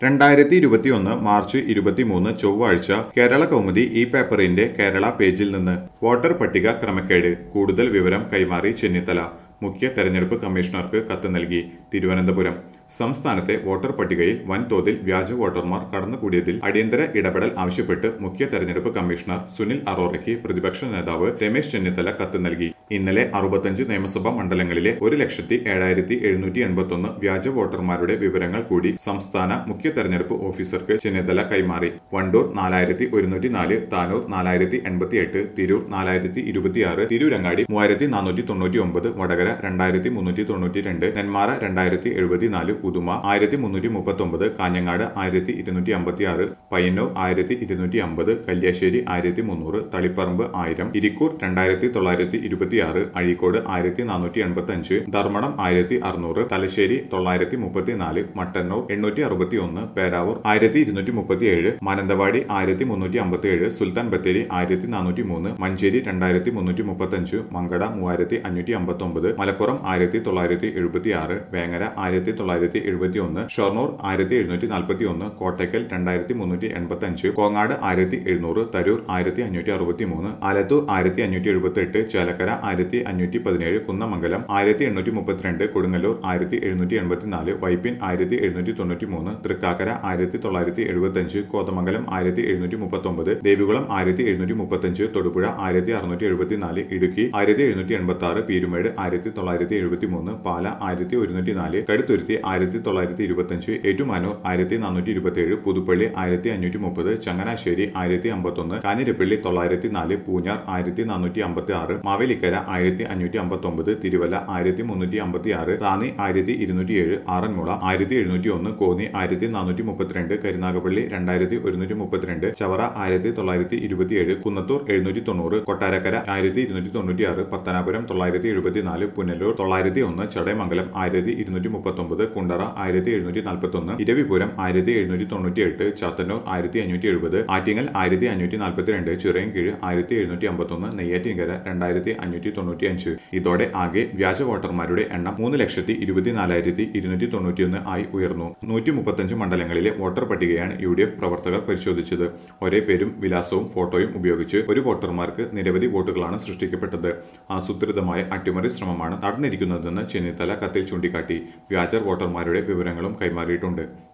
രണ്ടായിരത്തി ഇരുപത്തിയൊന്ന് മാർച്ച് ഇരുപത്തിമൂന്ന് ചൊവ്വാഴ്ച കേരള കൗമുദി ഈ പേപ്പറിന്റെ കേരള പേജിൽ നിന്ന് വോട്ടർ പട്ടിക ക്രമക്കേട് കൂടുതൽ വിവരം കൈമാറി ചെന്നിത്തല മുഖ്യ തെരഞ്ഞെടുപ്പ് കമ്മീഷണർക്ക് കത്ത് നൽകി തിരുവനന്തപുരം സംസ്ഥാനത്തെ വോട്ടർ പട്ടികയിൽ വൻതോതിൽ വ്യാജ വോട്ടർമാർ കടന്നുകൂടിയതിൽ അടിയന്തര ഇടപെടൽ ആവശ്യപ്പെട്ട് മുഖ്യ തെരഞ്ഞെടുപ്പ് കമ്മീഷണർ സുനിൽ അറോറയ്ക്ക് പ്രതിപക്ഷ നേതാവ് രമേശ് ചെന്നിത്തല കത്ത് നൽകി ഇന്നലെ അറുപത്തഞ്ച് നിയമസഭാ മണ്ഡലങ്ങളിലെ ഒരു ലക്ഷത്തി ഏഴായിരത്തി എഴുന്നൂറ്റി എൺപത്തി ഒന്ന് വ്യാജ വോട്ടർമാരുടെ വിവരങ്ങൾ കൂടി സംസ്ഥാന മുഖ്യ തെരഞ്ഞെടുപ്പ് ഓഫീസർക്ക് ചെന്നിത്തല കൈമാറി വണ്ടൂർ നാലായിരത്തി ഒരുന്നൂറ്റി നാല് താനൂർ നാലായിരത്തി എൺപത്തി എട്ട് തിരൂർ നാലായിരത്തി ഇരുപത്തിയാറ് തിരൂരങ്ങാടി മൂവായിരത്തി നാനൂറ്റി തൊണ്ണൂറ്റി ഒമ്പത് വടകര രണ്ടായിരത്തി മുന്നൂറ്റി തൊണ്ണൂറ്റി രണ്ട് നെന്മാറ രണ്ടായിരത്തി എഴുപത്തിനാല് ഉദുമ ആയിരത്തി മുന്നൂറ്റി മുപ്പത്തി ഒമ്പത് കാഞ്ഞങ്ങാട് ആയിരത്തി ഇരുന്നൂറ്റി അമ്പത്തി ആറ് പയ്യന്നൂർ ആയിരത്തി ഇരുന്നൂറ്റി അമ്പത് കല്യാശ്ശേരി ആയിരത്തി മുന്നൂറ് തളിപ്പറമ്പ് ആയിരം ഇരിക്കൂർ രണ്ടായിരത്തി തൊള്ളായിരത്തി ഇരുപത്തിയാറ് അഴീക്കോട് ആയിരത്തി നാനൂറ്റി എൺപത്തി അഞ്ച് ധർമ്മടം ആയിരത്തി അറുന്നൂറ് തലശ്ശേരി തൊള്ളായിരത്തി മുപ്പത്തിനാല് മട്ടന്നൂർ എണ്ണൂറ്റി അറുപത്തി ഒന്ന് പേരാവൂർ ആയിരത്തി ഇരുന്നൂറ്റി മുപ്പത്തിയേഴ് മാനന്തവാടി ആയിരത്തി മുന്നൂറ്റി അമ്പത്തി ഏഴ് സുൽത്താൻ ബത്തേരി ആയിരത്തി നാനൂറ്റി മൂന്ന് മഞ്ചേരി രണ്ടായിരത്തി മുന്നൂറ്റി മുപ്പത്തി അഞ്ച് മങ്കട മൂവായിരത്തി അഞ്ഞൂറ്റി അമ്പത്തി ഒമ്പത് മലപ്പുറം ആയിരത്തി തൊള്ളായിരത്തി എഴുപത്തി ആറ് വേങ്ങര ആയിരത്തി തൊള്ളായിരത്തി എഴുപത്തി ഒന്ന് ഷൊർണൂർ ആയിരത്തി എഴുന്നൂറ്റി നാൽപ്പത്തി ഒന്ന് കോട്ടയ്ക്കൽ രണ്ടായിരത്തി മുന്നൂറ്റി എൺപത്തി അഞ്ച് കോങ്ങാട് ആയിരത്തി എഴുന്നൂറ് തരൂർ ആയിരത്തി അഞ്ഞൂറ്റി അറുപത്തി മൂന്ന് ആലത്തൂർ ആയിരത്തി അഞ്ഞൂറ്റി എഴുപത്തി എട്ട് ചേലക്കര ആയിരത്തി അഞ്ഞൂറ്റി പതിനേഴ് കുന്നമംഗലം ആയിരത്തി എണ്ണൂറ്റി മുപ്പത്തിരണ്ട് കൊടുങ്ങല്ലൂർ ആയിരത്തി എഴുന്നൂറ്റി എൺപത്തിനാല് വൈപ്പിൻ ആയിരത്തി എഴുന്നൂറ്റി തൊണ്ണൂറ്റി മൂന്ന് തൃക്കാക്കര ആയിരത്തി തൊള്ളായിരത്തി എഴുപത്തി അഞ്ച് കോതമംഗലം ആയിരത്തി എഴുന്നൂറ്റി മുപ്പത്തി ഒമ്പത് ദേവികുളം ആയിരത്തി എഴുന്നൂറ്റി മുപ്പത്തി അഞ്ച് തൊടുപുഴ ആയിരത്തി അറുന്നൂറ്റി എഴുപത്തിനാല് ഇടുക്കി ആയിരത്തി എഴുന്നൂറ്റി എൺപത്തി ആറ് പീരുമേട് ആയിരത്തി തൊള്ളായിരത്തി എഴുപത്തി മൂന്ന് പാല ആയിരത്തി ഒരുന്നൂറ്റി നാല് കടുത്തുരുത്തി ആയിരത്തി തൊള്ളായിരത്തി ഇരുപത്തഞ്ച് ഏറ്റുമാനൂർ ആയിരത്തി നാനൂറ്റി ഇരുപത്തിയേഴ് പുതുപ്പള്ളി ആയിരത്തി അഞ്ഞൂറ്റി മുപ്പത് ചങ്ങനാശ്ശേരി ആയിരത്തി അമ്പത്തൊന്ന് കാഞ്ഞിരപ്പള്ളി തൊള്ളായിരത്തി നാല് പൂഞ്ഞാർ ആയിരത്തി നാനൂറ്റി അമ്പത്തി ആറ് മാവേലിക്കര ആയിരത്തി അഞ്ഞൂറ്റി അമ്പത്തി ഒമ്പത് തിരുവല്ല ആയിരത്തി മുന്നൂറ്റി അമ്പത്തി ആറ് റാന്നി ആയിരത്തി ഇരുന്നൂറ്റി ഏഴ് ആറന്മുള ആയിരത്തി എഴുന്നൂറ്റി ഒന്ന് കോന്നി ആയിരത്തി നാനൂറ്റി മുപ്പത്തിരണ്ട് കരുനാഗപ്പള്ളി രണ്ടായിരത്തി ഒരുന്നൂറ്റി മുപ്പത്തിരണ്ട് ചവറ ആയിരത്തി തൊള്ളായിരത്തി ഇരുപത്തിയേഴ് കുന്നത്തൂർ എഴുന്നൂറ്റി തൊണ്ണൂറ് കൊട്ടാരക്കര ആയിരത്തി ഇരുന്നൂറ്റി തൊണ്ണൂറ്റി ആറ് പത്തനാപുരം തൊള്ളായിരത്തി എഴുപത്തിനാല് പുനലൂർ തൊള്ളായിരത്തി ഒന്ന് ചടയമംഗലം ആയിരത്തി ഇരുന്നൂറ്റി മുപ്പത്തി ഒമ്പത് കുണ്ടറ ആയിരത്തി എഴുന്നൂറ്റി നാൽപ്പത്തി ഒന്ന് ഇരവിപുരം ആയിരത്തി എഴുന്നൂറ്റി തൊണ്ണൂറ്റി എട്ട് ചാത്തന്നൂർ ആയിരത്തി അഞ്ഞൂറ്റി എഴുപത് ആറ്റിങ്ങൽ ആയിരത്തി അഞ്ഞൂറ്റി നാൽപ്പത്തി രണ്ട് ചിറയൻകീഴ് ആയിരത്തി എഴുന്നൂറ്റി അമ്പത്തി ഒന്ന് നെയ്യാറ്റിൻകര രണ്ടായിരത്തി അഞ്ഞൂറ്റി തൊണ്ണൂറ്റി അഞ്ച് ഇതോടെ ആകെ വ്യാജ വോട്ടർമാരുടെ എണ്ണം മൂന്ന് ലക്ഷത്തി ഇരുപത്തിനാലായിരത്തി ഇരുന്നൂറ്റി തൊണ്ണൂറ്റിയൊന്ന് ആയി ഉയർന്നു നൂറ്റി മുപ്പത്തഞ്ച് മണ്ഡലങ്ങളിലെ വോട്ടർ പട്ടികയാണ് യു ഡി എഫ് പ്രവർത്തകർ പരിശോധിച്ചത് ഒരേ പേരും വിലാസവും ഫോട്ടോയും ഉപയോഗിച്ച് ഒരു വോട്ടർമാർക്ക് നിരവധി വോട്ടുകളാണ് സൃഷ്ടിക്കപ്പെട്ടത് ആസൂത്രിതമായ അട്ടിമറി ശ്രമമാണ് നടന്നിരിക്കുന്നതെന്ന് ചെന്നിത്തല കത്തിൽ ചൂണ്ടിക്കാട്ടി വ്യാജ വോട്ടർമാരുടെ വിവരങ്ങളും കൈമാറിയിട്ടുണ്ട്